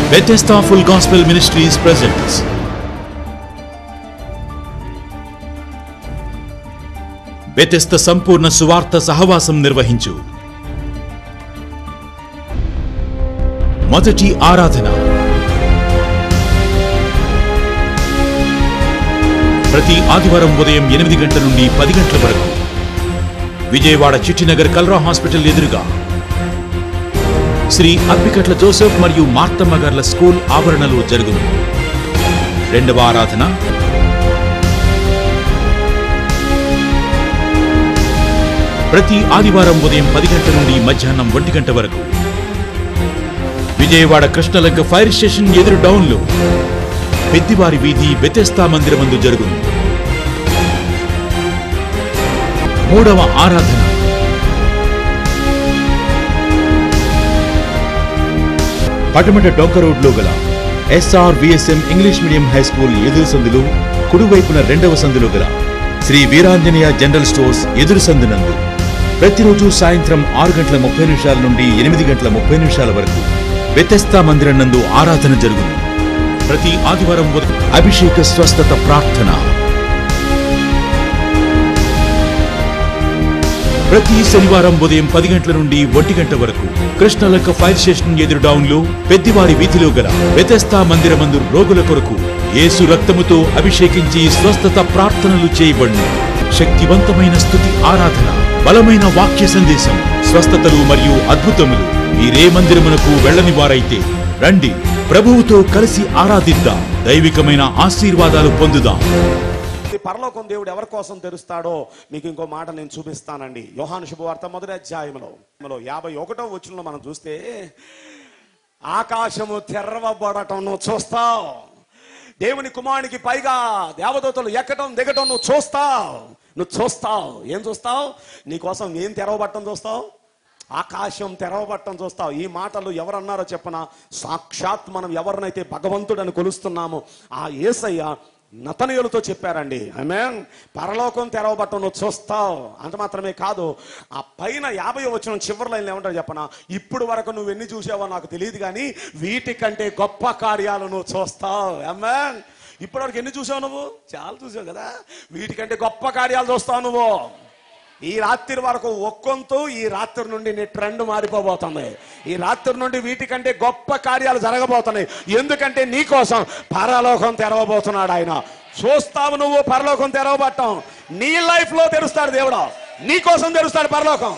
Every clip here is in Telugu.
Bethesda Full Gospel Ministries presents Bethesda సంపూర్ణ సువార్త సహవాసం నిర్వహించు మొదటి ఆరాధన ప్రతి ఆదివారం ఉదయం ఎనిమిది గంటల నుండి పది గంటల వరకు విజయవాడ చిట్టినగర్ కల్రా హాస్పిటల్ ఎదురుగా శ్రీ అప్పికట్ల జోసెఫ్ మరియు మార్తమ్మ గార్ల స్కూల్ ఆవరణలో జరుగును రెండవ ఆరాధన ప్రతి ఆదివారం ఉదయం పది గంటల నుండి మధ్యాహ్నం ఒంటి గంట వరకు విజయవాడ కృష్ణలంక ఫైర్ స్టేషన్ ఎదురు డౌన్లో పెద్దివారి వీధి బెతెస్తా మందిరమందు జరుగును మూడవ ఆరాధన పటమట డొంక రోడ్లో గల SR VSM English medium high school ఎదురు సందులు కుడివైపున రెండవ సందులో గల శ్రీ వీరాంజనేయ జనరల్ స్టోర్స్ ఎదురు సందునందు ప్రతిరోజు సాయంత్రం ఆరు గంటల ముప్పై నిమిషాల నుండి ఎనిమిది గంటల ముప్పై నిమిషాల వరకు వ్యతస్థా మందిరం నందు ఆరాధన జరుగును ప్రతి ఆదివారం ఉదయం అభిషేక స్వస్థత ప్రార్థన ప్రతి శనివారం ఉదయం పది గంటల నుండి ఒంటి గంట వరకు కృష్ణలంక ఫైర్ స్టేషన్ ఎదురు డౌన్ లో పెద్దివారి వీధిలో గల వ్యతస్థా మందిరమందు రోగుల కొరకు యేసు రక్తముతో అభిషేకించి స్వస్థత ప్రార్థనలు చేయబడును శక్తివంతమైన స్థుతి ఆరాధన బలమైన వాక్య సందేశం స్వస్థతలు మరియు అద్భుతములు మీరే మందిరమునకు వెళ్ళని వారైతే రండి ప్రభువుతో కలిసి ఆరాధిద్దాం దైవికమైన ఆశీర్వాదాలు పొందుదాం ఈ పరలోకం దేవుడు ఎవరి కోసం తెరుస్తాడో మీకు ఇంకో మాట నేను చూపిస్తానండి యోహాను శుభవార్త మొదటి అధ్యాయంలో లో యాభై ఒకటో వచ్చినలో మనం చూస్తే ఆకాశము తెరవబడటం నువ్వు చూస్తావు దేవుని కుమారునికి పైగా దేవదూతలు ఎక్కటం దిగటం నువ్వు చూస్తావు నువ్వు చూస్తావు ఏం చూస్తావు నీకోసం ఏం తెరవబట్టం చూస్తావు ఆకాశం తెరవబట్టం చూస్తావు ఈ మాటలు ఎవరన్నారో చెప్పన సాక్షాత్ మనం ఎవరినైతే భగవంతుడని కొలుస్తున్నామో ఆ యేసయ్య నతనయులతో చెప్పారండి ఆమె పరలోకం తెరవబట్టం నువ్వు చూస్తావు అంత మాత్రమే కాదు ఆ పైన యాభై వచ్చిన చివరి లైన్లో ఏమంటారు చెప్పన ఇప్పుడు వరకు నువ్వు ఎన్ని చూసావో నాకు తెలియదు కానీ వీటికంటే గొప్ప కార్యాలు నువ్వు చూస్తావు ఆమె ఇప్పటివరకు ఎన్ని చూసావు నువ్వు చాలా చూసావు కదా వీటికంటే గొప్ప కార్యాలు చూస్తావు నువ్వు ఈ రాత్రి వరకు ఒక్కొంతు ఈ రాత్రి నుండి నీ ట్రెండ్ మారిపోబోతుంది ఈ రాత్రి నుండి వీటికంటే గొప్ప కార్యాలు జరగబోతున్నాయి ఎందుకంటే నీ కోసం పరలోకం తెరవబోతున్నాడు ఆయన చూస్తావు నువ్వు పరలోకం తెరవబట్టం నీ లైఫ్ లో తెరుస్తాడు దేవుడు నీ కోసం తెరుస్తాడు పరలోకం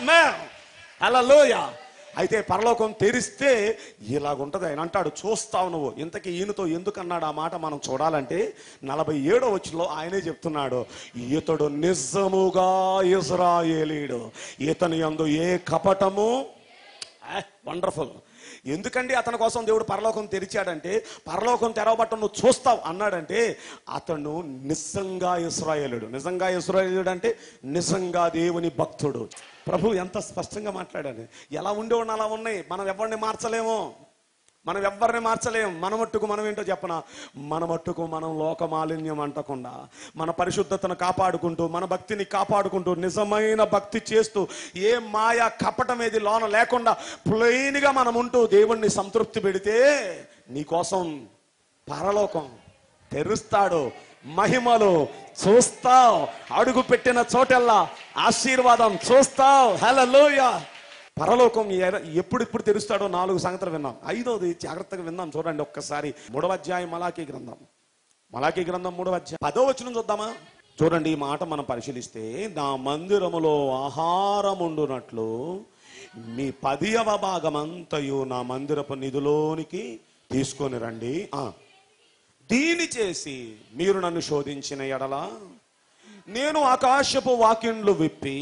హల్లెలూయా అయితే పరలోకం తెరిస్తే ఇలాగుంటది ఆయన అంటాడు చూస్తావు నువ్వు ఇంతకీ ఈయనతో ఎందుకన్నాడు ఆ మాట మనం చూడాలంటే నలభై ఏడో వచ్చిలో ఆయనే చెప్తున్నాడు ఇతడు నిజముగా ఇజ్రాయేలీడు ఇతని యందు ఏ కపటము వండర్ఫుల్ ఎందుకండి అతని కోసం దేవుడు పరలోకం తెరిచాడంటే పరలోకం తెరవబట్ట నువ్వు చూస్తావు అన్నాడంటే అతను నిజంగా ఇస్రాయేలుడు నిజంగా ఇస్రాయేలుడు అంటే నిజంగా దేవుని భక్తుడు ప్రభు ఎంత స్పష్టంగా మాట్లాడాడు ఎలా ఉండేవాడిని అలా ఉన్నాయి మనం ఎవరిని మార్చలేము మనం ఎవరిని మార్చలేం మన మట్టుకు మనం ఏంటో చెప్పన మన మట్టుకు మనం లోక మాలిన్యం అంటకుండా మన పరిశుద్ధతను కాపాడుకుంటూ మన భక్తిని కాపాడుకుంటూ నిజమైన భక్తి చేస్తూ ఏ మాయ కపటం ఏది లోన లేకుండా ప్లెయిన్గా మనం ఉంటూ దేవుణ్ణి సంతృప్తి పెడితే నీకోసం పరలోకం తెరుస్తాడు మహిమలు చూస్తావు అడుగు పెట్టిన చోటెల్లా ఆశీర్వాదం చూస్తావు హలోయ పరలోకం ఎర- ఎప్పుడెప్పుడు తెరుస్తాడో నాలుగు సంగతులు విన్నాం ఐదోది జాగ్రత్తగా విన్నాం చూడండి ఒక్కసారి మూడవ అధ్యాయం మలాఖీ గ్రంథం మలాఖీ గ్రంథం మూడవ అధ్యాయం పదో వచ్చిన చూద్దామా చూడండి ఈ మాట మనం పరిశీలిస్తే నా మందిరములో ఆహారం ఉండునట్లు మీ పదియవ భాగమంతయు నా మందిరపు నిధులోనికి తీసుకొని రండి ఆ దీని చేసి మీరు నన్ను శోధించిన ఎడల నేను ఆకాశపు వాక్యంలు విప్పి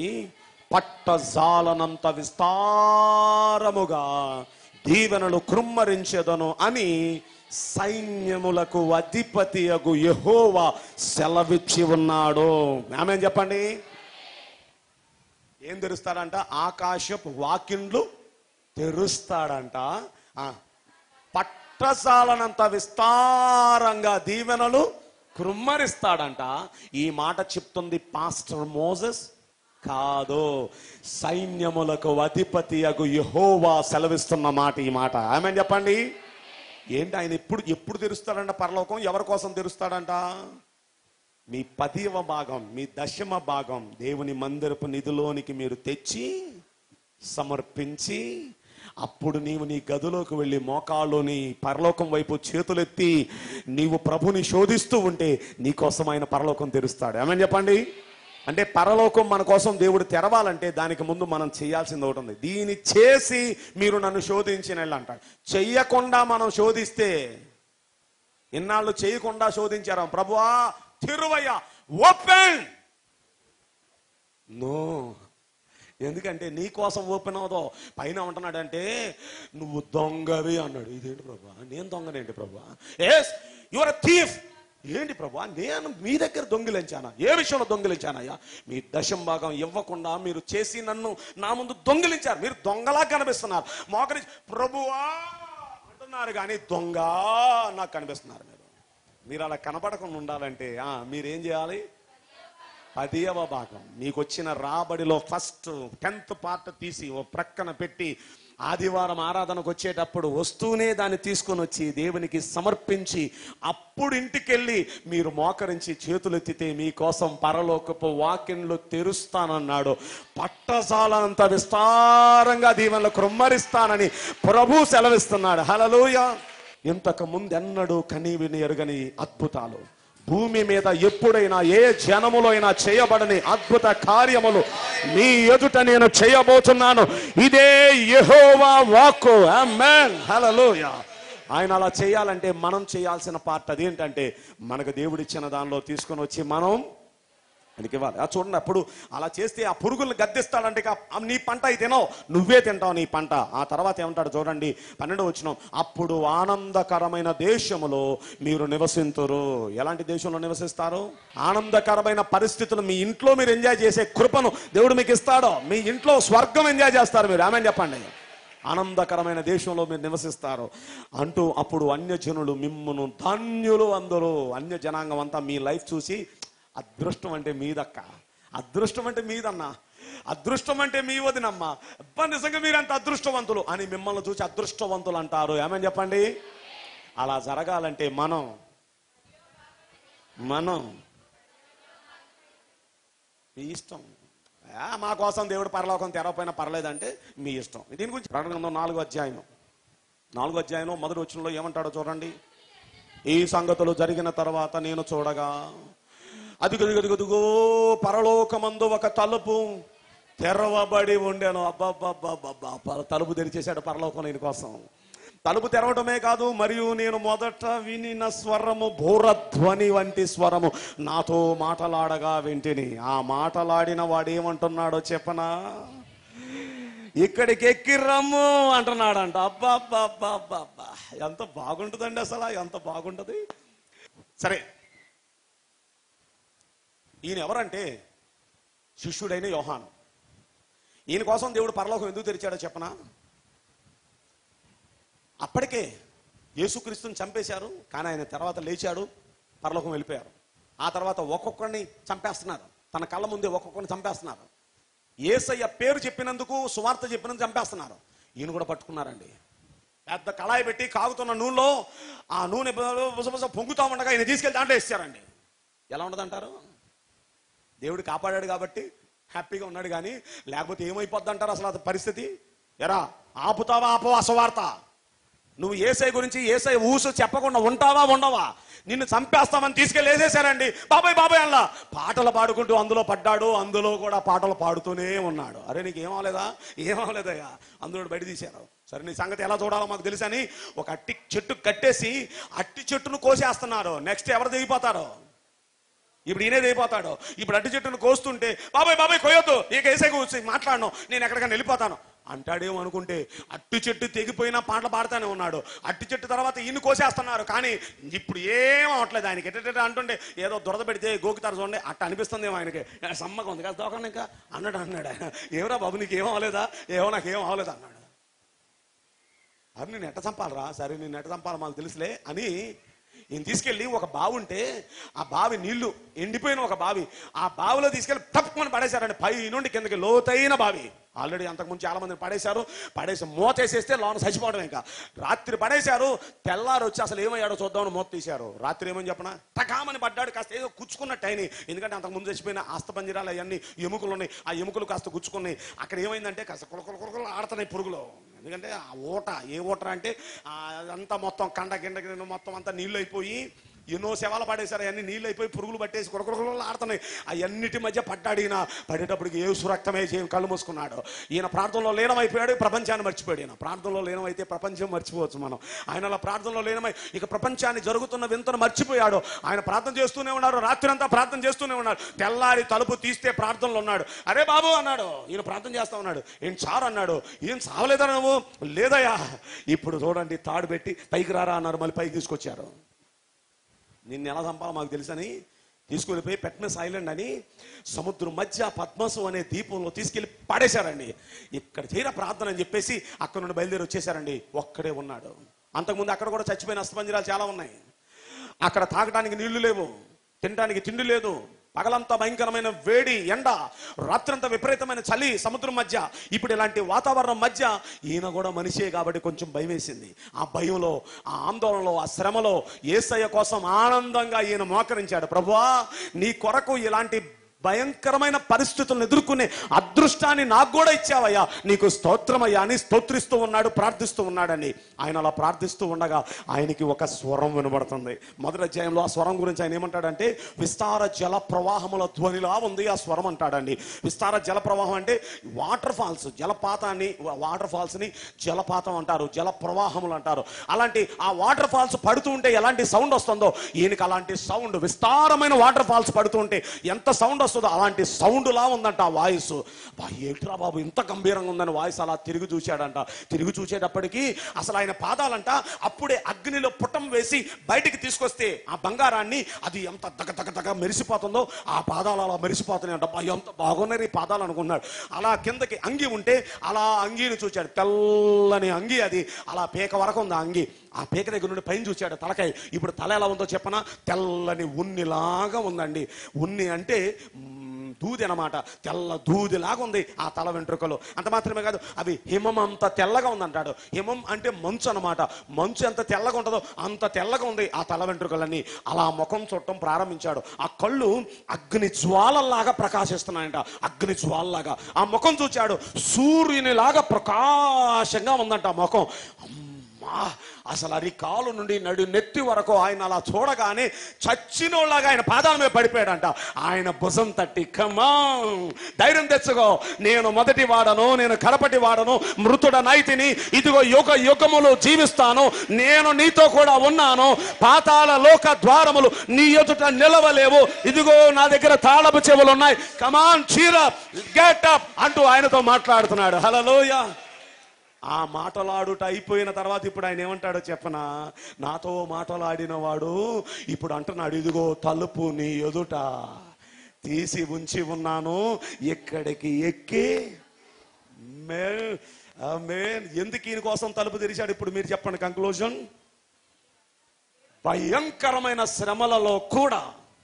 పట్టజాలనంత విస్తారముగా దీవెనలు కృమ్మరించెదను అని సైన్యములకు అధిపతి అగు యహోవా సెలవిచ్చి ఉన్నాడు ఆమె చెప్పండి ఏం తెరుస్తాడంట ఆకాశపు వాక్యంలు తెరుస్తాడంట ఆ, పట్టసాలనంత విస్తారంగా దీవెనలు కృమ్మరిస్తాడంట ఈ మాట చెప్తుంది పాస్టర్ మోజెస్ కాదు సైన్యములకు అధిపతి అగు యహోవా సెలవిస్తున్న మాట ఈ మాట ఆమె చెప్పండి ఏంటి ఆయన ఎప్పుడు ఎప్పుడు తెరుస్తాడంట పరలోకం ఎవరి కోసం తెరుస్తాడంట మీ పదివ భాగం మీ దశమ భాగం దేవుని మందిరపు నిధిలోనికి మీరు తెచ్చి సమర్పించి అప్పుడు నీవు నీ గదిలోకి వెళ్ళి మోకాళ్ళుని పరలోకం వైపు చేతులెత్తి నీవు ప్రభుని శోధిస్తూ ఉంటే నీకోసం ఆయన పరలోకం తెరుస్తాడు ఏమని చెప్పండి అంటే పరలోకం మన కోసం దేవుడు తెరవాలంటే దానికి ముందు మనం చేయాల్సింది ఒకటి ఉంది దీన్ని చేసి మీరు నన్ను శోధించిన అంటాడు చెయ్యకుండా మనం శోధిస్తే ఇన్నాళ్ళు చేయకుండా శోధించారు ప్రభువా తిరువయ్య ఓపెన్ నో ఎందుకంటే నీ కోసం ఓపెన్ అవదో పైన ఉంటున్నాడంటే నువ్వు దొంగవి అన్నాడు ఇదేంటి ప్రభా నేను దొంగనేంటి ప్రభా ఎస్ యువర్ థీఫ్ ఏంటి ప్రభా నేను మీ దగ్గర దొంగిలించానా ఏ విషయంలో దొంగిలించానయ్యా మీ దశం భాగం ఇవ్వకుండా మీరు చేసి నన్ను నా ముందు దొంగిలించారు మీరు దొంగలా కనిపిస్తున్నారు మోకరి ప్రభువా అంటున్నారు కానీ దొంగ నాకు కనిపిస్తున్నారు మీరు మీరు అలా కనపడకుండా ఉండాలంటే ఆ, మీరేం చేయాలి పదియవ భాగం మీకు వచ్చిన రాబడిలో ఫస్ట్ టెన్త్ పార్ట్ తీసి ఓ ప్రక్కన పెట్టి ఆదివారం ఆరాధనకు వచ్చేటప్పుడు వస్తూనే దాన్ని తీసుకొని వచ్చి దేవునికి సమర్పించి అప్పుడు ఇంటికెళ్ళి మీరు మోకరించి చేతులెత్తితే మీకోసం పరలోకపు వాక్యంలో తెరుస్తానన్నాడు పట్టసాలంత విస్తారంగా దీవెనలు కృమ్మరిస్తానని ప్రభు సెలవిస్తున్నాడు హలలోయ ఇంతకు ముందెన్నడూ కనీవిని ఎరుగని అద్భుతాలు భూమి మీద ఎప్పుడైనా ఏ జనములో అయినా చేయబడని అద్భుత కార్యములు మీ ఎదుట నేను చేయబోతున్నాను ఇదే యెహోవా వాక్కు ఆమేన్ హల్లెలూయా ఆయన అలా చేయాలంటే మనం చేయాల్సిన పార్ట్ అదేంటంటే మనకు దేవుడిచ్చిన దానిలో తీసుకొని వచ్చి మనం ఆయనకి ఇవ్వాలి ఆ చూడండి అప్పుడు అలా చేస్తే ఆ పురుగులు గద్దిస్తాడంటే ఇక ఆ నీ పంట అయితే తినవు నువ్వే తింటావు నీ పంట ఆ తర్వాత ఏమంటాడు చూడండి పన్నెండు వచ్చిన అప్పుడు ఆనందకరమైన దేశములో మీరు నివసింతురు ఎలాంటి దేశంలో నివసిస్తారు ఆనందకరమైన పరిస్థితులు మీ ఇంట్లో మీరు ఎంజాయ్ చేసే కృపను దేవుడు మీకు ఇస్తాడో మీ ఇంట్లో స్వర్గం ఎంజాయ్ చేస్తారు మీరు ఆమె చెప్పండి ఆనందకరమైన దేశంలో మీరు నివసిస్తారు అంటూ అప్పుడు అన్యజనులు మిమ్మును ధన్యులు అందరూ అన్య జనాంగం అంతా మీ లైఫ్ చూసి అదృష్టం అంటే మీదక్క అదృష్టం అంటే మీదన్నా అదృష్టం అంటే మీ వదినమ్మా అబ్బా నిజంగా మీరంత అదృష్టవంతులు అని మిమ్మల్ని చూసి అదృష్టవంతులు అంటారు ఏమని చెప్పండి అలా జరగాలంటే మనం మనం మీ ఇష్టం ఆ, మా కోసం దేవుడు పరలోకం తెరవపోయినా పర్లేదంటే మీ ఇష్టం దీని గురించి ప్రకటన గ్రంథం నాలుగో అధ్యాయం నాలుగో అధ్యాయం మొదటి వచనంలో ఏమంటాడో చూడండి ఈ సంగతులు జరిగిన తర్వాత నేను చూడగా అదిగదిగదిగదిగో పరలోకమందు ఒక తలుపు తెరవబడి ఉండెను అబ్బబ్బబ్బబ్బబ్బా తలుపు తెరిచేశాడు పరలోకం నేను కోసం తలుపు తెరవడమే కాదు మరియు నేను మొదట వినిన స్వరము భూరధ్వని వంటి స్వరము నాతో మాటలాడగా వింటిని ఆ మాటలాడిన వాడు ఏమంటున్నాడో చెప్పనా ఇక్కడికి ఎక్కి రమ్ము అంటున్నాడంట అబ్బా అబ్బా అబ్బా అబ్బా అబ్బా ఎంత బాగుంటుందండి అసలు ఎంత బాగుంటుంది సరే ఈయన ఎవరంటే శిష్యుడైన యోహాను ఈయన కోసం దేవుడు పరలోకం ఎందుకు తెరిచాడో చెప్పనా అప్పటికే యేసుక్రీస్తుని చంపేశారు కానీ ఆయన తర్వాత లేచాడు పరలోకం వెళ్ళిపోయారు ఆ తర్వాత ఒక్కొక్కరిని చంపేస్తున్నారు తన కళ్ళ ముందే ఒక్కొక్కరిని చంపేస్తున్నారు ఏసయ్య పేరు చెప్పినందుకు సువార్త చెప్పినందుకు చంపేస్తున్నారు ఈయన కూడా పట్టుకున్నారండి పెద్ద కళాయి పెట్టి కాగుతున్న నూనెలో ఆ నూనె బుసబుస పొంగుతా ఉండగా ఆయన తీసుకెళ్లి దాంట్లో ఇస్తారండి ఎలా ఉండదంటారు దేవుడు కాపాడాడు కాబట్టి హ్యాపీగా ఉన్నాడు కానీ లేకపోతే ఏమైపోద్ది అంటారు అసలు అది పరిస్థితి ఎరా ఆపుతావా ఆపవా అసవార్త నువ్వు ఏసై గురించి ఏసై ఊసు చెప్పకుండా ఉంటావా ఉండవా నిన్ను చంపేస్తామని తీసుకెళ్ళి వేసేశారండి బాబాయ్ బాబాయ్ అలా పాటలు పాడుకుంటూ అందులో పడ్డాడు అందులో కూడా పాటలు పాడుతూనే ఉన్నాడు అరే నీకు ఏమవలేదా ఏమవలేదయ్యా అందులో బయట తీశారు సరే నీ సంగతి ఎలా చూడాలో మాకు తెలుసని ఒక అట్టి చెట్టు కట్టేసి అట్టి చెట్టును కోసేస్తున్నారు నెక్స్ట్ ఎవరు దిగిపోతారో ఇప్పుడు ఈయనే దిగిపోతాడు ఇప్పుడు అట్టి చెట్టును కోస్తుంటే బాబాయ్ బాబాయ్ కొయ్యొద్దు ఇక వేసే కూర్చి మాట్లాడను నేను ఎక్కడికైనా వెళ్ళిపోతాను అంటాడేమో అనుకుంటే అట్టి చెట్టు తెగిపోయినా పాటలు పాడుతూనే ఉన్నాడు అట్టి చెట్టు తర్వాత ఈయన కోసేస్తున్నారు కానీ ఇప్పుడు ఏం అవట్లేదు ఆయనకి ఎట్ట అంటుండే ఏదో దురద పెడితే గోకుతారు చూడండి అట్ట అనిపిస్తుంది ఆయనకి "ఏ, సమ్మగా ఉంది కదా దోకండి ఇంకా అన్నాడు అన్నాడు ఆయన ఏమరా బాబు నీకు ఏం అవ్వలేదా ఏమో నాకు ఏం అవ్వలేదు అన్నాడు అది నేను ఎట్ట చంపాలరా సరే నేను ఎట్ట చంపాలి మాకు తెలుసులే అని ఈయన తీసుకెళ్ళి ఒక బావి ఉంటే ఆ బావి నీళ్లు ఎండిపోయిన ఒక బావి ఆ బావిలో తీసుకెళ్ళి తప్పుకొని పడేశారండి పై నుండి కిందకి లోతైన బావి ఆల్రెడీ అంతకుముందు చాలా మంది పడేశారు పడేసి మూతేసేస్తే లోన చచ్చిపోవడం ఇంకా రాత్రి పడేశారు తెల్లారు వచ్చి అసలు ఏమయ్యాడో చూద్దామని మూత తీశారు రాత్రి ఏమని చెప్పనా టకామని పడ్డాడు కాస్త ఏదో గుచ్చుకున్నట్టు అయినాయి ఎందుకంటే అంతకు ముందు చచ్చిపోయిన ఆస్తపంజరాలు అవన్నీ ఎముకలు ఉన్నాయి ఆ ఎముకలు కాస్త గుచ్చుకున్నాయి అక్కడ ఏమైందంటే కాస్త కులకుల కులకులు ఆడుతున్నాయి పురుగులు ఎందుకంటే ఆ ఊట ఏ ఊట అంటే ఆ అదంతా మొత్తం కండ కింద కింద మొత్తం అంతా నీళ్ళు అయిపోయి ఎన్నో శవాలు పడేశారు అవన్నీ నీళ్ళు అయిపోయి పురుగులు పట్టేసి కొరకొరకొరలు ఆడుతున్నాయి అవన్నిటి మధ్య పడ్డాడు ఈయన పడేటప్పటికి ఏసు రక్తమే చేయం కళ్ళు మూసుకున్నాడు ఈయన ప్రార్థనలో లీనమైపోయాడు ప్రపంచాన్ని మర్చిపోయాడు ఈయన ప్రార్థనలో లీనమైతే ప్రపంచం మర్చిపోవచ్చు మనం ఆయన అలా ప్రార్థనలో లీనమై ఇక ప్రపంచాన్ని జరుగుతున్న వింతను మర్చిపోయాడు ఆయన ప్రార్థన చేస్తూనే ఉన్నాడు రాత్రి అంతా ప్రార్థన చేస్తూనే ఉన్నాడు తెల్లారి తలుపు తీస్తే ప్రార్థనలో ఉన్నాడు అరే బాబు అన్నాడు ఈయన ప్రార్థన చేస్తా ఉన్నాడు ఏం చారు అన్నాడు ఏం చావలేదా నువ్వు లేదయ్యా ఇప్పుడు చూడండి తాడు పెట్టి పైకి రారా అన్నారు మళ్ళీ పైకి తీసుకొచ్చారు నిన్ను ఎలా చంపాలో మాకు తెలుసని తీసుకెళ్ళిపోయి పెట్నస్ ఐలాండ్ అని సముద్రం మధ్య పద్మసు అనే దీపంలో తీసుకెళ్లి పాడేశారండి ఇక్కడ చేర ప్రార్థన అని చెప్పేసి అక్కడ నుండి బయలుదేరి వచ్చేసారండి ఒక్కడే ఉన్నాడు అంతకుముందు అక్కడ కూడా చచ్చిపోయిన అస్తపంజరాలు చాలా ఉన్నాయి అక్కడ తాగడానికి నీళ్లు లేవు తినడానికి తిండి లేదు పగలంతా భయంకరమైన వేడి ఎండ రాత్రంతా విపరీతమైన చలి సముద్రం మధ్య ఇప్పుడు ఇలాంటి వాతావరణం మధ్య ఈయన కూడా మనిషే కాబట్టి కొంచెం భయం వేసింది ఆ భయంలో ఆ ఆందోళనలో ఆ శ్రమలో ఏసయ్య కోసం ఆనందంగా ఈయన మోకరించాడు ప్రభువా నీ కొరకు ఇలాంటి భయంకరమైన పరిస్థితులను ఎదుర్కొనే అదృష్టాన్ని నాకు కూడా ఇచ్చావయ్యా నీకు స్తోత్రమయ్యా అని స్తోత్రిస్తూ ఉన్నాడు ప్రార్థిస్తూ ఉన్నాడని ఆయన అలా ప్రార్థిస్తూ ఉండగా ఆయనకి ఒక స్వరం వినబడుతుంది మొదటి అధ్యాయంలో ఆ స్వరం గురించి ఆయన ఏమంటాడంటే విస్తార జల ప్రవాహముల ధ్వనిలా ఉంది ఆ స్వరం అంటాడండి విస్తార జల ప్రవాహం అంటే వాటర్ ఫాల్స్ జలపాతాన్ని వాటర్ ఫాల్స్ ని జలపాతం అంటారు జల ప్రవాహములు అంటారు అలాంటి ఆ వాటర్ ఫాల్స్ పడుతూ ఉంటే ఎలాంటి సౌండ్ వస్తుందో ఈయనకి అలాంటి సౌండ్ విస్తారమైన వాటర్ ఫాల్స్ పడుతూ ఉంటే ఎంత సౌండ్ వస్తుందో అలాంటి సౌండ్ లా ఉందంట ఆ వాయిస్ బా ఏంట్రా బాబు ఇంత గంభీరంగా ఉందని వాయిస్ అలా తిరిగి చూశాడంట తిరిగి చూసేటప్పటికి అసలు ఆయన పాదాలంట అప్పుడే అగ్నిలో పుటం వేసి బయటికి తీసుకొస్తే ఆ బంగారాన్ని అది ఎంత దగ దగ దగ మెరిసిపోతుందో ఆ పాదాలు అలా మెరిసిపోతున్నాయి అంట బా, ఎంత బాగున్నారు ఈ పాదాలు అనుకున్నాడు అలా కిందకి అంగి ఉంటే అలా అంగీని చూచాడు తెల్లని అంగి అది అలా పీక వరకు ఉంది ఆ అంగి ఆ పీక దగ్గర నుండి పైన చూశాడు తలకాయ ఇప్పుడు తల ఎలా ఉందో చెప్పనా తెల్లని ఉన్నిలాగా ఉందండి ఉన్ని అంటే మ్, దూది అన్నమాట తెల్ల దూదిలాగా ఉంది ఆ తల వెంట్రుకలు అంత మాత్రమే కాదు అవి హిమం అంత తెల్లగా ఉందంటాడు హిమం అంటే మంచు అన్నమాట మంచు ఎంత తెల్లగా ఉంటుందో అంత తెల్లగా ఉంది ఆ తల వెంట్రుకలన్నీ అలా ముఖం చుట్టం ప్రారంభించాడు ఆ కళ్ళు అగ్ని జ్వాలల్లాగా ప్రకాశిస్తున్నాయంట అగ్ని జ్వాలలాగా ఆ ముఖం చూచాడు సూర్యునిలాగా ప్రకాశంగా ఉందంట ఆ ముఖం అమ్మా అసలు అరి కాలు నుండి నడు నెత్తి వరకు ఆయన అలా చూడగానే చచ్చినోళ్ళగా ఆయన పాదాల మీద పడిపోయాడంట ఆయన భుజం తట్టి కమా ధైర్యం తెచ్చుకో నేను మొదటి వాడను నేను కడపటి వాడను మృతుడ నైతిని ఇదిగో యుగ యుగములు జీవిస్తాను నేను నీతో కూడా ఉన్నాను పాతాల లోక ద్వారములు నీ ఎదుట నిలవలేవు ఇదిగో నా దగ్గర తాళపు చెవులు ఉన్నాయి కమాన్ చీర గెట్ అప్ అంటూ ఆయనతో మాట్లాడుతున్నాడు హలోయ ఆ మాటలాడుట అయిపోయిన తర్వాత ఇప్పుడు ఆయన ఏమంటాడో చెప్పనా నాతో మాటలాడిన వాడు ఇప్పుడు అంటున్నాడు ఇదిగో తలుపు నీ ఎదుట తీసి ఉంచి ఉన్నాను ఇక్కడికి ఎక్కి మే మేన్ ఎందుకు ఈయన కోసం తలుపు తెరిచాడు ఇప్పుడు మీరు చెప్పండి కంక్లూజన్ భయంకరమైన శ్రమలలో కూడా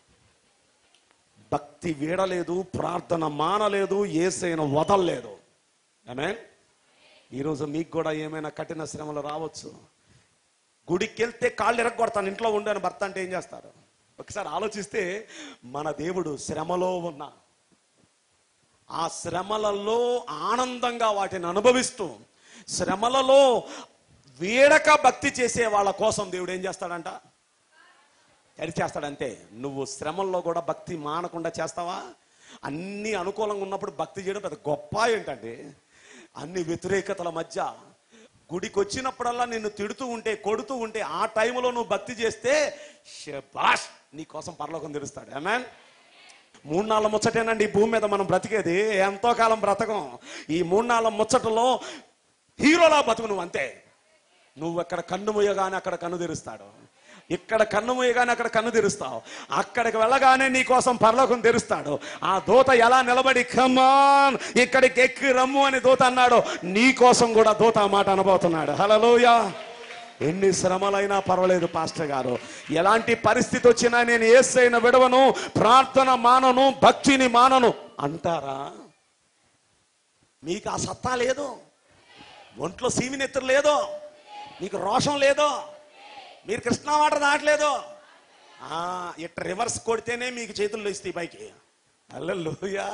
భక్తి వీడలేదు ప్రార్థన మానలేదు ఏసైన వదలలేదు ఆమేన్ ఈరోజు మీకు కూడా ఏమైనా కఠిన శ్రమలు రావచ్చు గుడికి వెళ్తే కాళ్ళు ఎరగొడతాను ఇంట్లో ఉండని భర్త అంటే ఏం చేస్తారు ఒకసారి ఆలోచిస్తే మన దేవుడు శ్రమలో ఉన్న ఆ శ్రమలలో ఆనందంగా వాటిని అనుభవిస్తూ శ్రమలలో వీడక భక్తి చేసే వాళ్ళ కోసం దేవుడు ఏం చేస్తాడంట చేస్తాడంతే నువ్వు శ్రమల్లో కూడా భక్తి మానకుండా చేస్తావా అన్ని అనుకూలంగా ఉన్నప్పుడు భక్తి చేయడం పెద్ద గొప్ప ఏంటంటే అన్ని వ్యతిరేకతల మధ్య గుడికి వచ్చినప్పుడల్లా నిన్ను తిడుతూ ఉంటే కొడుతూ ఉంటే ఆ టైంలో నువ్వు భక్తి చేస్తే షబాష్ నీ కోసం పరలోకం తెరుస్తాడు ఆమెన్ మూడు నాళ్ళ ముచ్చటేనండి ఈ భూమి మీద మనం బ్రతికేది ఎంతో కాలం బ్రతకం ఈ మూడు నాళ్ళ ముచ్చటలో హీరోలా బతుకు నువ్వు అంతే నువ్వు ఎక్కడ కన్ను మూయగానే అక్కడ కన్ను తెరుస్తాడు ఇక్కడ కన్ను మూయగానే అక్కడ కన్ను తెరుస్తావు అక్కడికి వెళ్ళగానే నీ కోసం పరలోకం తెరుస్తాడు ఆ దూత ఎలా నిలబడి కమాన్ ఇక్కడికి ఎక్కి రమ్ము అని దూత అన్నాడు నీ కోసం కూడా దూత ఆ మాట అనబోతున్నాడు హలోయ ఎన్ని శ్రమలైనా పర్వాలేదు పాస్టర్ గారు ఎలాంటి పరిస్థితి వచ్చినా నేను ఏసైన విడవను ప్రార్థన మానను భక్తిని మానను అంటారా మీకు ఆ సత్తా లేదు ఒంట్లో సీమినెత్తురు లేదో మీకు రోషం లేదో మీరు కృష్ణా వాటర్ దాటలేదు ఆ, ఇట్ట రివర్స్ కొడితేనే మీకు చేతుల్లో ఇస్తాయి పైకి అల్లెలుయా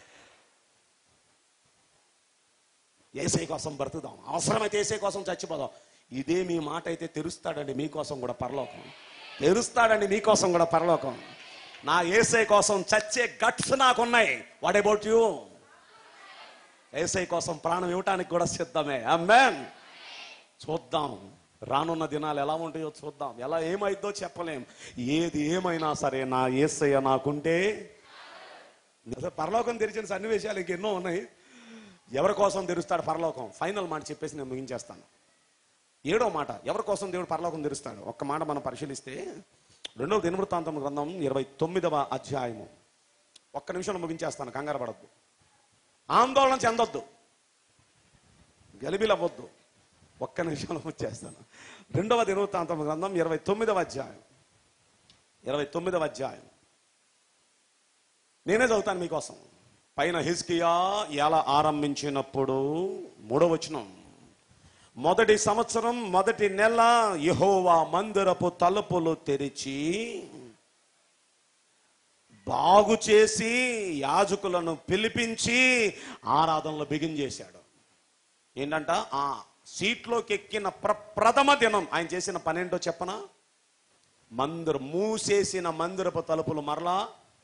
ఏసై కోసం బ్రతుకుదాం అవసరమైతే ఏసై కోసం చచ్చిపోదాం ఇదే మీ మాట అయితే తెరుస్తాడండి మీకోసం కూడా పరలోకం తెరుస్తాడండి మీకోసం కూడా పరలోకం నా ఏసై కోసం చచ్చే గట్స్ నాకున్నాయి వాట్ అబౌట్ యూ ఏసై కోసం ప్రాణం ఇవ్వటానికి కూడా సిద్ధమే అమ్మాన్ చూద్దాం రానున్న దినాలు ఎలా ఉంటాయో చూద్దాం ఎలా ఏమైద్దో చెప్పలేం ఏది ఏమైనా సరే నా ఏసయ్య నాకుంటే అసలు పరలోకం తెరిచిన సన్నివేశాలు ఇంకెన్నో ఉన్నాయి ఎవరి కోసం తెరుస్తాడు పరలోకం ఫైనల్ మాట చెప్పేసి నేను ముగించేస్తాను ఏడో మాట ఎవరి కోసం దేవుడు పరలోకం తెరుస్తాడు ఒక్క మాట మనం పరిశీలిస్తే రెండవ దినవృత్తాంతం గ్రంథం ఇరవై తొమ్మిదవ అధ్యాయము ఒక్క నిమిషంలో ముగించేస్తాను కంగారు పడద్దు ఆందోళన చెందొద్దు గలిబిలవ్వద్దు ఒక్క నిమిషంలో వచ్చేస్తాను రెండవ దినవృత్తాంతం గ్రంథం ఇరవై తొమ్మిదవ అధ్యాయం ఇరవై తొమ్మిదవ అధ్యాయం నేనే చదువుతాను మీకోసం పైన హిజ్కియా ఎలా ఆరంభించినప్పుడు మూడవ వచనం మొదటి సంవత్సరం మొదటి నెల యెహోవా మందిరపు తలుపులు తెరిచి బాగు చేసి యాజకులను పిలిపించి ఆరాధనలు బిగిన్ చేశాడు ఏంటంట ఆ సీట్లోకి ఎక్కిన ప్ర ప్రథమ దినం ఆయన చేసిన పనేంటో చెప్పనా మందిరం మూసేసిన మందిరపు తలుపులు మరలా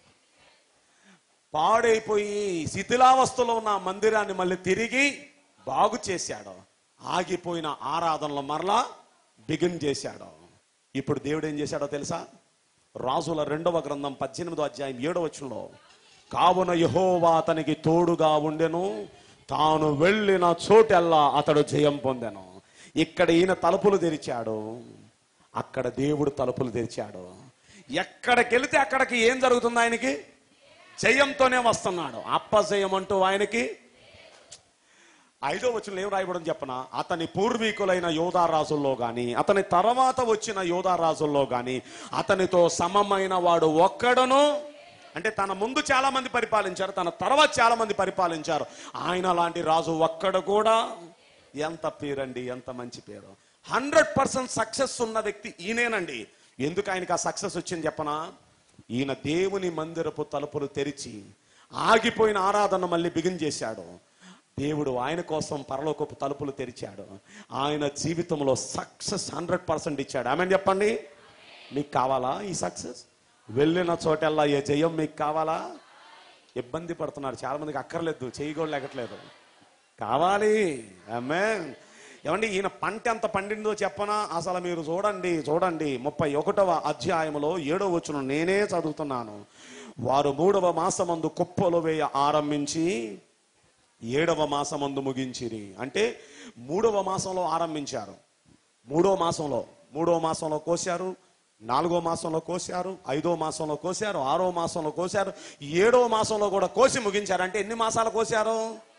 పాడైపోయి శిథిలావస్థలో ఉన్న ఆ మందిరాన్ని మళ్ళీ తిరిగి బాగు చేశాడు ఆగిపోయిన ఆరాధనలు మరలా బిగిన్ చేశాడు ఇప్పుడు దేవుడు ఏం చేశాడో తెలుసా రాజుల రెండవ గ్రంథం పద్దెనిమిదో అధ్యాయం ఏడవ వచనంలో కావున యహోవా అతనికి తోడుగా ఉండెను తాను వెళ్ళిన చోటెల్లా అతడు జయం పొందెను ఇక్కడ ఈయన తలుపులు తెరిచాడు అక్కడ దేవుడు తలుపులు తెరిచాడు ఎక్కడికి వెళితే అక్కడికి ఏం జరుగుతుంది ఆయనకి జయంతోనే వస్తున్నాడు అప్పజయం అంటూ ఆయనకి ఐదో వచనం ఏం రాయబడని చెప్పన అతని పూర్వీకులైన యోధారాజుల్లో గాని అతని తర్వాత వచ్చిన యోధారాజుల్లో గాని అతనితో సమమైన వాడు ఒక్కడును అంటే తన ముందు చాలా మంది పరిపాలించారు తన తర్వాత చాలా మంది పరిపాలించారు ఆయన లాంటి రాజు ఒక్కడు కూడా ఎంత పేరండి ఎంత మంచి పేరు హండ్రెడ్ పర్సెంట్ సక్సెస్ ఉన్న వ్యక్తి ఈయనేనండి ఎందుకు ఆయనకి ఆ సక్సెస్ వచ్చింది చెప్పనా ఈయన దేవుని మందిరపు తలుపులు తెరిచి ఆగిపోయిన ఆరాధన మళ్ళీ బిగిన్ చేశాడు దేవుడు ఆయన కోసం పరలోకపు తలుపులు తెరిచాడు ఆయన జీవితంలో సక్సెస్ హండ్రెడ్ పర్సెంట్ ఇచ్చాడు ఆమె చెప్పండి మీకు కావాలా ఈ సక్సెస్ వెళ్ళిన చోటల్లా ఏ జయం మీకు కావాలా ఇబ్బంది పడుతున్నారు చాలా మందికి అక్కర్లేదు చేయి కూడా లేకట్లేదు కావాలి ఆమె ఏమండి ఈయన పంట ఎంత పండిందో చెప్పనా అసలు మీరు చూడండి చూడండి ముప్పై ఒకటవ అధ్యాయంలో ఏడవ వచ్చును నేనే చదువుతున్నాను వారు మూడవ మాసమందు కుప్పలు వేయ ఆరంభించి ఏడవ మాసమందు ముగించిరి అంటే మూడవ మాసంలో ఆరంభించారు మూడో మాసంలో మూడో మాసంలో కోశారు నాలుగో మాసంలో కోశారు ఐదో మాసంలో కోశారు ఆరో మాసంలో కోశారు ఏడో మాసంలో కూడా కోసి ముగించారు అంటే ఎన్ని మాసాలు కోశారు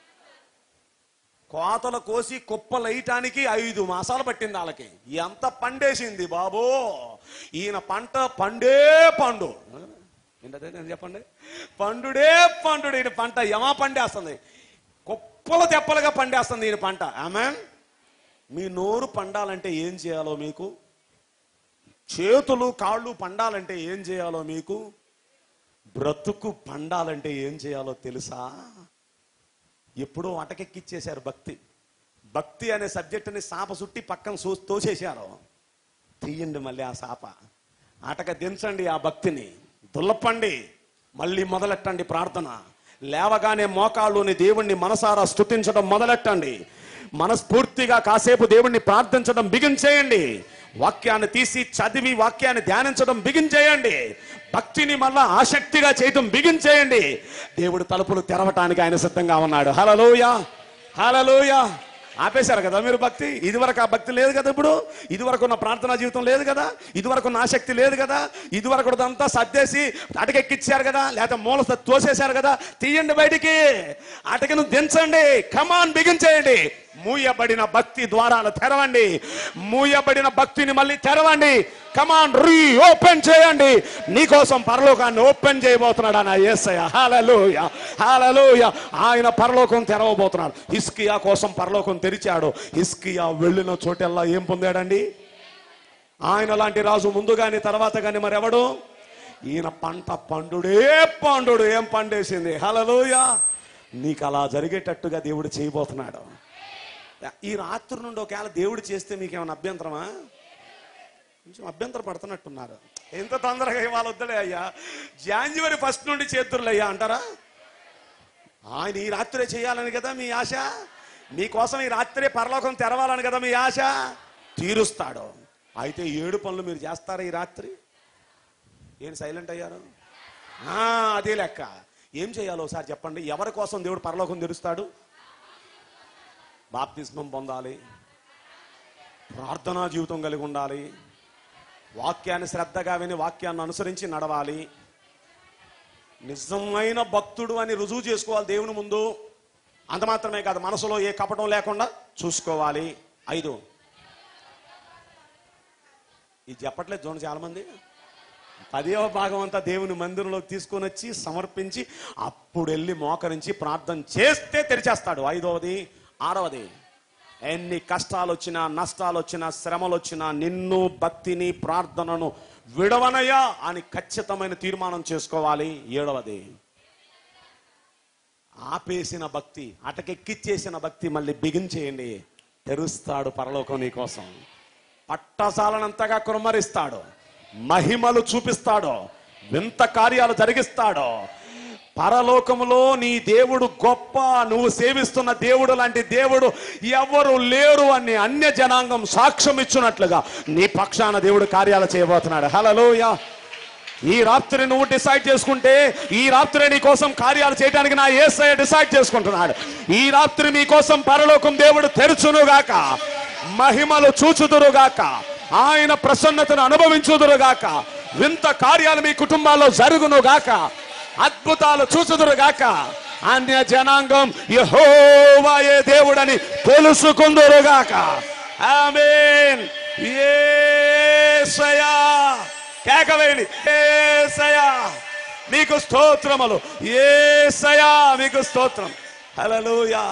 కోతలు కోసి కుప్పలేయటానికి ఐదు మాసాలు పట్టింది వాళ్ళకి ఎంత పండేసింది బాబో ఈయన పంట పండే పండు ఏంటదే నేను చెప్పండి పండుడే పండుడు ఈయన పంట యమా పండేస్తుంది కుప్పలు తెప్పలుగా పండేస్తుంది ఈయన పంట ఆమె మీ నోరు పండాలంటే ఏం చేయాలో మీకు చేతులు కాళ్ళు పండాలంటే ఏం చేయాలో మీకు బ్రతుకు పండాలంటే ఏం చేయాలో తెలుసా ఎప్పుడో అటకెక్కిచ్చేశారు భక్తి భక్తి అనే సబ్జెక్టుని సాప సుట్టి పక్కన సూ తోసేశారు తీయండి మళ్ళీ ఆ సాప అటక దించండి ఆ భక్తిని దుల్లపండి మళ్ళీ మొదలెట్టండి ప్రార్థన లేవగానే మోకాళ్ళుని దేవుణ్ణి మనసారా స్తుతించడం మొదలెట్టండి మనస్ఫూర్తిగా కాసేపు దేవుణ్ణి ప్రార్థించడం బిగిన్ చేయండి వాక్యాన్ని తీసి చదివి వాక్యాన్ని ధ్యానించడం బిగిన్ చేయండి భక్తిని మళ్ళా ఆసక్తిగా చేయటం బిగిన్ చేయండి దేవుడు తలుపులు తెరవటానికి ఆయన సిద్ధంగా ఉన్నాడు హలలోయ హలలోయ ఆపేశారు కదా మీరు భక్తి ఇదివరకు ఆ భక్తి లేదు కదా ఇప్పుడు ఇదివరకు ఉన్న ప్రార్థనా జీవితం లేదు కదా ఇదివరకు ఉన్న ఆసక్తి లేదు కదా ఇదివరకు అంతా సర్దేసి అటకెక్కిచ్చారు కదా లేకపోతే మూల తోసేశారు కదా తీయండి బయటికి అటకను దించండి కమాన్ బిగించేయండి మూయబడిన భక్తి ద్వారాలు తెరవండి మూయబడిన భక్తిని మళ్ళీ తెరవండి కమాన్ రీ ఓపెన్ చేయండి నీకోసం పరలోకాన్ని ఓపెన్ చేయబోతున్నాడు ఆయన ఏసయ్య హాలలోయ హాలలోయ ఆయన పరలోకం తెరవబోతున్నాడు హిస్కియా కోసం పరలోకం తెరిచాడు హిస్కియా వెళ్ళిన చోటెల్లా ఏం పొందాడండి ఆయన లాంటి రాజు ముందు కానీ తర్వాత కానీ మరెవడు ఈయన పంట పండుడే పండుడు ఏం పండేసింది హలలోయ నీకు అలా జరిగేటట్టుగా దేవుడు చేయబోతున్నాడు ఈ రాత్రి నుండి ఒకవేళ దేవుడు చేస్తే మీకు ఏమైనా అభ్యంతరమా కొంచెం అభ్యంతర పడుతున్నట్టున్నారు ఎంత తొందరగా ఇవాళ వద్దలే అయ్యా జాన్యువరి ఫస్ట్ నుండి చేతుర్లే అయ్యా అంటారా ఆయన ఈ రాత్రే చేయాలని కదా మీ ఆశ మీకోసం ఈ రాత్రే పరలోకం తెరవాలని కదా మీ ఆశ తీరుస్తాడు అయితే ఏడు పనులు మీరు చేస్తారా ఈ రాత్రి ఏం సైలెంట్ అయ్యారు ఆ, అదే లెక్క ఏం చేయాలో ఒకసారి చెప్పండి ఎవరి కోసం దేవుడు పరలోకం తెరుస్తాడు బాప్తిస్మం పొందాలి ప్రార్థనా జీవితం కలిగి ఉండాలి వాక్యాన్ని శ్రద్ధగా విని వాక్యాన్ని అనుసరించి నడవాలి నిజమైన భక్తుడు అని రుజువు చేసుకోవాలి దేవుని ముందు అంత మాత్రమే కాదు మనసులో ఏ కపటం లేకుండా చూసుకోవాలి ఐదు ఇది చెప్పట్లేదు చూడండి చాలా మంది పదేవ భాగం అంతా దేవుని మందిరంలోకి తీసుకొని వచ్చి సమర్పించి అప్పుడు వెళ్ళి మోకరించి ప్రార్థన చేస్తే తెరిచేస్తాడు ఐదవది ఆరవది ఎన్ని కష్టాలు వచ్చినా నష్టాలు వచ్చినా శ్రమలు వచ్చినా నిన్ను భక్తిని ప్రార్థనను విడవనయ్యా అని ఖచ్చితమైన తీర్మానం చేసుకోవాలి ఏడవది ఆపేసిన భక్తి అటకెక్కిచ్చేసిన భక్తి మళ్ళీ బిగించేయండి తెరుస్తాడు పరలోకం నీ కోసం పట్టసాలనంతగా కుమ్మరిస్తాడు మహిమలు చూపిస్తాడు వింత కార్యాలు జరిగిస్తాడు పరలోకములో నీ దేవుడు గొప్ప నువ్వు సేవిస్తున్న దేవుడు లాంటి దేవుడు ఎవరు లేరు అని అన్య జనాంగం సాక్ష్యం ఇచ్చినట్లుగా నీ పక్షాన దేవుడు కార్యాలు చేయబోతున్నాడు హలలోయ ఈ రాత్రి నువ్వు డిసైడ్ చేసుకుంటే ఈ రాత్రి నీ కోసం కార్యాలు చేయడానికి నా ఏసయ్య డిసైడ్ చేసుకుంటున్నాడు ఈ రాత్రి మీ కోసం పరలోకం దేవుడు తెరుచునుగాక మహిమలు చూచుదురుగాక ఆయన ప్రసన్నతను అనుభవించుదురుగాక వింత కార్యాలు మీ కుటుంబాల్లో జరుగునుగాక అద్భుతాలు చూచుదురుగాక అన్య జనాంగం యెహోవాయే దేవుడని తెలుసుకుందురుగాక ఆమేన్ యేసయ్యా కేకవేలి ఏసయా మీకు స్తోత్రములు ఏసయా మీకు స్తోత్రం హల్లెలూయా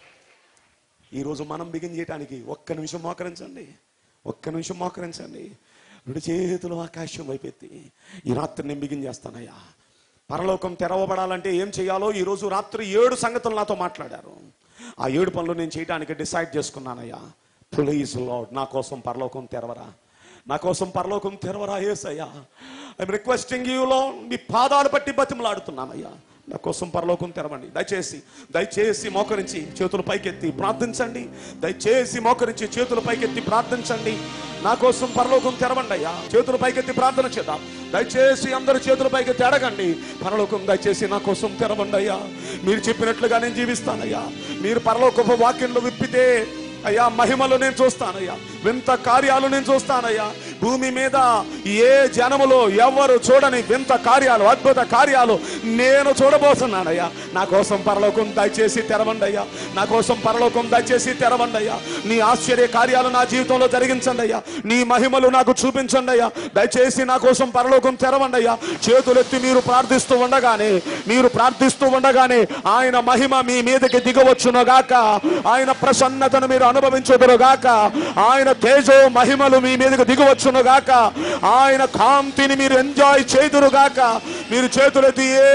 ఈరోజు మనం బిగిన్ చేయడానికి ఒక్క నిమిషం మోకరించండి ఒక్క నిమిషం మోకరించండి రెండు చేతులు ఆకాశం వైపెత్తి ఈ రాత్రి నేను బిగిన్ చేస్తానయ్యా పరలోకం తెరవబడాలంటే ఏం చేయాలో ఈరోజు రాత్రి ఏడు సంగతులు నాతో మాట్లాడారు ఆ ఏడు పనులు నేను చేయడానికి డిసైడ్ చేసుకున్నానయ్యా ప్లీజ్ లార్డ్ నా కోసం పరలోకం తెరవరా నా కోసం పరలోకం తెరవరా ఏసయ్యా ఐఎమ్ రిక్వెస్టింగ్ యూలో మీ పాదాలు పట్టి బతిమలాడుతున్నానయ్యా నా కోసం పరలోకం తెరవండి దయచేసి దయచేసి మోకరించి చేతులు పైకెత్తి ప్రార్థించండి దయచేసి మోకరించి చేతులు పైకెత్తి ప్రార్థించండి నా కోసం పరలోకం తెరవండి అయ్యా చేతులు పైకెత్తి ప్రార్థన చేద్దాం దయచేసి అందరు చేతులు పైకెత్తి అడగండి పరలోకం దయచేసి నా కోసం తెరవండి అయ్యా మీరు చెప్పినట్లుగా నేను జీవిస్తానయ్యా మీరు పరలోకపు వాక్యంలో విప్పితే అయ్యా మహిమలు నేను చూస్తానయ్యా వింత కార్యాలు నేను చూస్తానయ్యా భూమి మీద ఏ జనములో ఎవరు చూడని వింత కార్యాలు అద్భుత కార్యాలు నేను చూడబోతున్నానయ్యా నా కోసం పరలోకం దయచేసి తెరవండి అయ్యా నా కోసం పరలోకం దయచేసి తెరవండి అయ్యా నీ ఆశ్చర్య కార్యాలు నా జీవితంలో జరిగించండి అయ్యా నీ మహిమలు నాకు చూపించండి అయ్యా దయచేసి నా కోసం పరలోకం తెరవండి అయ్యా చేతులెత్తి మీరు ప్రార్థిస్తూ ఉండగానే మీరు ప్రార్థిస్తూ ఉండగానే ఆయన మహిమ మీ మీదకి దిగవచ్చునుగాక ఆయన ప్రసన్నతను మీరు అనుభవించుదురుగాక ఆయన తేజో మహిమలు మీ మీదకి దిగవచ్చునుగాక ఆయన కాంతిని మీరు ఎంజాయ్ చేదురుగాక మీరు చేతులెత్తి ఏ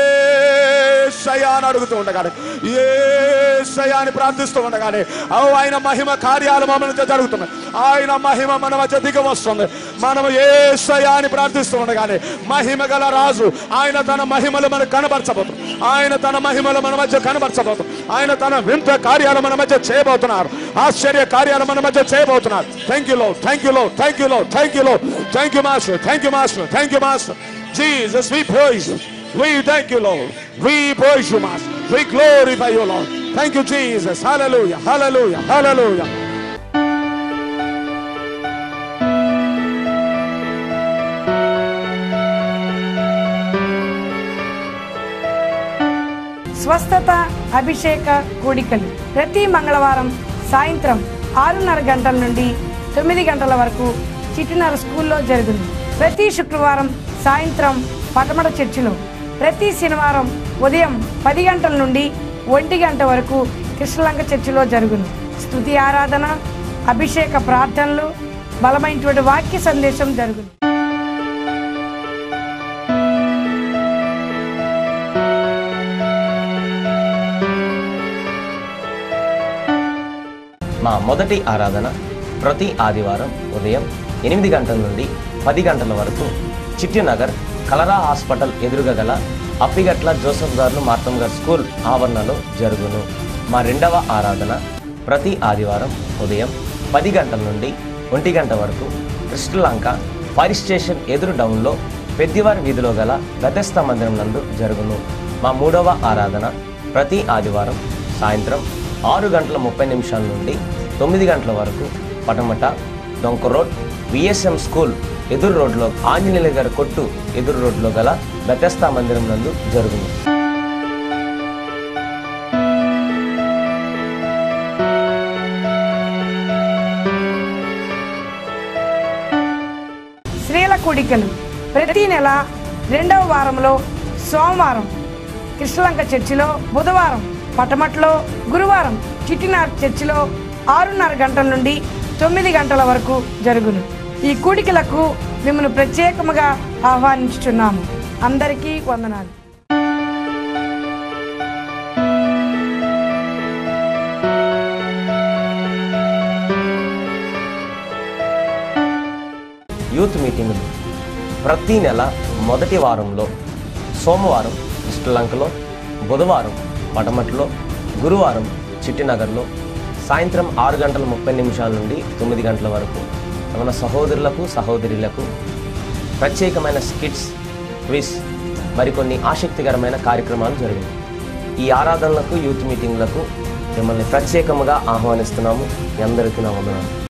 అని అడుగుతూ ఉండగానే ఏ అని ప్రార్థిస్తూ ఉండగానే ఓ ఆయన మహిమ కార్యాలు మన మధ్య జరుగుతున్నాయి ఆయన మహిమ మన మధ్య దిగ వస్తుంది మనం ఏ అని ప్రార్థిస్తూ ఉండగానే మహిమ గల రాజు ఆయన తన మహిమలు మనకు కనబరచబోతుంది ఆయన తన మహిమలు మన మధ్య కనబరచబోతుంది ఆయన తన వింత కార్యాలు మన మధ్య చేయబోతున్నారు ఆశ్చర్య కార్యాలు మన మధ్య చేయబోతున్నారు thank you lord thank you lord thank you lord thank you lord thank you master thank you master thank you master Jesus we praise you. We thank you, Lord. We praise you, Master. We glorify you, Lord. Thank you, Jesus. Hallelujah. Hallelujah. Hallelujah. స్వస్థత అభిషేక కూడికలు ప్రతి మంగళవారం సాయంత్రం ఆరున్నర గంటల నుండి తొమ్మిది గంటల వరకు చిట్టినర స్కూల్లో జరుగును ప్రతి శుక్రవారం సాయంత్రం పటమట చర్చిలో ప్రతి శనివారం ఉదయం పది గంటల నుండి ఒంటి గంట వరకు కృష్ణలంక చర్చిలో జరుగును స్తుతి ఆరాధన అభిషేక ప్రార్థనలు బలమైనటువంటి వాక్య సందేశం జరుగును మా మొదటి ఆరాధన ప్రతి ఆదివారం ఉదయం ఎనిమిది గంటల నుండి పది గంటల వరకు చిట్టినగర్ కలరా హాస్పిటల్ ఎదురుగా గల అప్పిగట్ల జోసఫ్ గారు మార్తమ్ గారు స్కూల్ ఆవరణలో జరుగును మా రెండవ ఆరాధన ప్రతి ఆదివారం ఉదయం పది గంటల నుండి ఒంటి గంట వరకు కృష్ణలంక ఫైర్ స్టేషన్ ఎదురు డౌన్లో పెద్దివారి వీధిలో గల గతస్థ మందిరం నందు జరుగును మా మూడవ ఆరాధన ప్రతి ఆదివారం సాయంత్రం ఆరు గంటల ముప్పై నిమిషాల నుండి తొమ్మిది గంటల వరకు పటమట డొంక రోడ్ విఎస్ఎం స్కూల్ ఎదురు రోడ్లో ఆంజనేయుల గారి కొట్టు ఎదురు రోడ్లో గల బెతస్తా మందిరం నందు జరుగును స్త్రీల కూడికలు ప్రతి నెల రెండవ వారంలో సోమవారం కృష్ణలంక చర్చిలో బుధవారం పటమట్లో గురువారం చిట్టినార్ చర్చిలో ఆరున్నర గంటల నుండి తొమ్మిది గంటల వరకు జరుగును ఈ కూడికలకు మిమ్మల్ని ప్రత్యేకముగా ఆహ్వానించుచున్నాము అందరికీ వందనాలు యూత్ మీటింగులు ప్రతి నెల మొదటి వారంలో సోమవారం శ్రీలంకలో బుధవారం పటమట్లో గురువారం చిట్టినగర్లో సాయంత్రం ఆరు గంటల ముప్పై నిమిషాల నుండి తొమ్మిది గంటల వరకు మన సహోదరులకు సహోదరులకు ప్రత్యేకమైన స్కిట్స్ క్విజ్ మరికొన్ని ఆసక్తికరమైన కార్యక్రమాలు జరిగాయి ఈ ఆరాధనలకు యూత్ మీటింగ్లకు మిమ్మల్ని ప్రత్యేకముగా ఆహ్వానిస్తున్నాము మీ అందరికీ నా వందనాలు